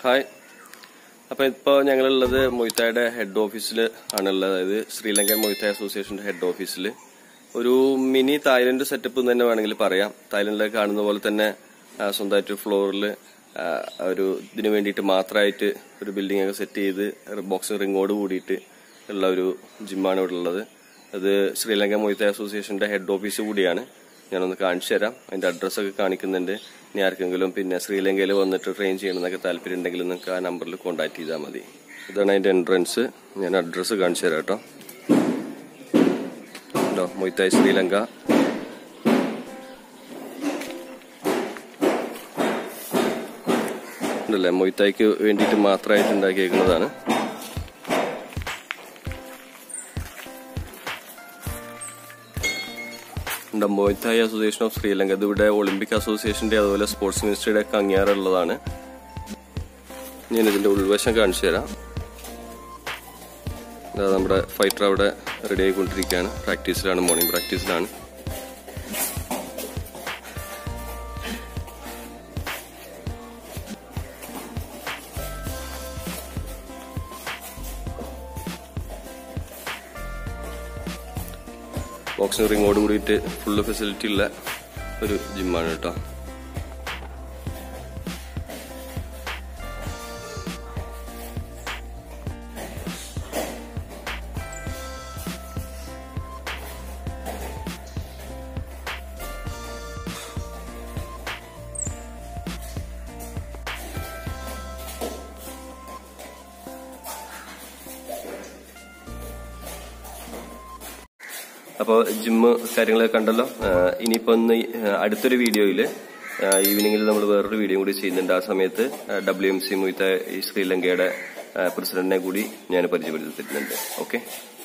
hi അപ്പൊ ഇപ്പോ ഞങ്ങളുള്ളത് മൊയ്ത്തായുടെ head ഓഫീസിൽ ആണുള്ളത് അതായത് ശ്രീലങ്കൻ മൊയ്ത്തായ അസോസിയേഷന്റെ ഹെഡ് ഓഫീസിൽ ഒരു മിനി തായ്ലൻഡ് സെറ്റപ്പ് എന്ന് തന്നെ വേണമെങ്കിൽ പറയാം തായ്ലൻഡിലെ കാണുന്ന പോലെ തന്നെ ആ, സ്വന്തമായിട്ട് ഫ്ലോറിൽ ഒരു ഇതിനു വേണ്ടിയിട്ട് മാത്രമായിട്ട് ഒരു ബിൽഡിംഗ് ഒക്കെ സെറ്റ് ചെയ്ത് ബോക്സിംഗ് റിങ്ങോട് കൂടിയിട്ട് ഉള്ള ഒരു ജിമ്മാണ് ഇവിടെ ഉള്ളത് അത് ശ്രീലങ്ക മൊയ്ത്തായ അസോസിയേഷന്റെ ഹെഡ് ഓഫീസ് കൂടിയാണ് ഞാനൊന്ന് കാണിച്ചു തരാം അതിന്റെ അഡ്രസ്സ് ഒക്കെ കാണിക്കുന്നുണ്ട് ഇനി ആർക്കെങ്കിലും പിന്നെ ശ്രീലങ്കയിൽ വന്നിട്ട് ട്രെയിൻ ചെയ്യണമെന്നൊക്കെ താല്പര്യം ഉണ്ടെങ്കിൽ നിങ്ങൾക്ക് ആ നമ്പറിൽ കോൺടാക്ട് ചെയ്താൽ മതി ഇതാണ് അതിന്റെ എൻട്രൻസ് ഞാൻ അഡ്രസ്സ് കാണിച്ചു തരാം കേട്ടോ ഉണ്ടോ മൊയ്ത്തായ് ശ്രീലങ്ക ഉണ്ടല്ലേ മൊയ്ത്തായ്ക്ക് വേണ്ടിയിട്ട് മാത്രമായിട്ട് ഉണ്ടാക്കിയേക്കുന്നതാണ് ഉണ്ട് മൊയ്ത്തായ് അസോസിയേഷൻ ഓഫ് ശ്രീലങ്ക ഇത് ഇവിടെ ഒളിമ്പിക് അസോസിയേഷന്റെ അതുപോലെ സ്പോർട്സ് മിനിസ്ട്രിയുടെ ഒക്കെ അംഗീകാരമുള്ളതാണ് ഞാൻ ഇതിന്റെ ഉൾവശം കാണിച്ചു തരാം ഇതാ നമ്മുടെ ഫൈറ്റർ അവിടെ റെഡി ആയിക്കൊണ്ടിരിക്കുകയാണ് പ്രാക്ടീസിലാണ് മോർണിംഗ് പ്രാക്ടീസിലാണ് ബോക്സിംഗ് റിങ്ങോട് കൂടിയിട്ട് ഫുള്ള് ഫെസിലിറ്റി ഉള്ള ഒരു ജിമ്മാണ് കേട്ടോ അപ്പോൾ ജിമ്മ് കാര്യങ്ങളൊക്കെ കണ്ടല്ലോ ആഹ് ഇനിയിപ്പോ ഒന്ന് ഈ, ആഹ് അടുത്തൊരു വീഡിയോയിൽ ഈവനിങ്ങിൽ നമ്മൾ വേറൊരു വീഡിയോ കൂടി ചെയ്യുന്നുണ്ട് ആ സമയത്ത് ഡബ്ല്യു എം സി മൊയ്ത്ത ഈ ശ്രീലങ്കയുടെ പ്രസിഡന്റിനെ കൂടി ഞാൻ പരിചയപ്പെടുത്തിയിട്ടുണ്ട് ഓക്കെ